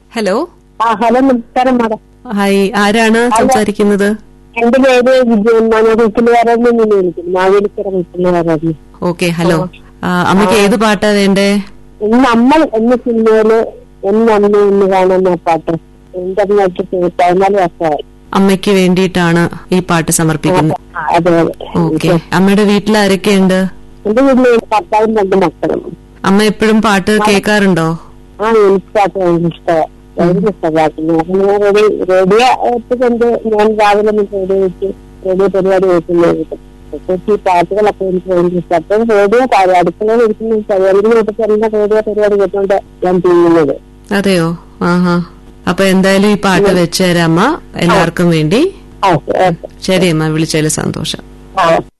hello ആ hello നമസ്കാരം madam hi ആരാണ് സംസാരിക്കുന്നത് എന്റെ പേര് വിജയൻ വീട്ടിലുകാരൻ നിന്ന് വിളിക്കുന്നു മാവേലിക്കര വീട്ടിലുകാരായിരുന്നു ഓക്കെ ഹലോ ആ, അമ്മയ്ക്ക് ഏത് പാട്ടാ വേണ്ടേ ഇന്ന് നമ്മൾ എന്ന സിനിമയില് എന്ന് അമ്മ എന്ന് കാണുന്ന പാട്ട് ഇന്റർനെറ്റ് പതിനാല് വർഷമായി അമ്മയ്ക്ക് വേണ്ടിയിട്ടാണ് ഈ പാട്ട് സമർപ്പിക്കുന്നത് ആ, അതെ അതെ ഓക്കെ അമ്മയുടെ വീട്ടിൽ ആരൊക്കെയുണ്ട് എന്റെ വീട്ടില് ഭർത്താവും രണ്ട് മക്കളും അമ്മ എപ്പോഴും പാട്ട് കേൾക്കാറുണ്ടോ ആ എനിക്ക് പാട്ട് ഭയങ്കര ഇഷ്ടമാണ് ഭയങ്കര ഇഷ്ടമാക്കുന്നു അപ്പൊ ഞാൻ റേഡിയോ റേഡിയോ കൊണ്ട് ഞാൻ രാവിലെ ഒന്ന് റേഡിയോ വെച്ച് റേഡിയോ പരിപാടി വെക്കുന്നത് പ്രത്യേകിച്ച് ഈ പാട്ടുകളൊക്കെ എനിക്ക് ഭയങ്കര ഇഷ്ടം അപ്പം റേഡിയോ കാര്യം അടുക്കളയിൽ ഇരിക്കുന്ന പരിപാടി എല്ലാം റേഡിയോ പരിപാടി കേട്ടോണ്ട് ഞാൻ ചെയ്യുന്നത് അതെയോ ആഹാ അപ്പൊ എന്തായാലും ഈ പാട്ട് വെച്ചുതരാം അമ്മ എല്ലാവർക്കും വേണ്ടി ആ ഓക്കെ ശരി അമ്മ വിളിച്ചതിൽ സന്തോഷം ആ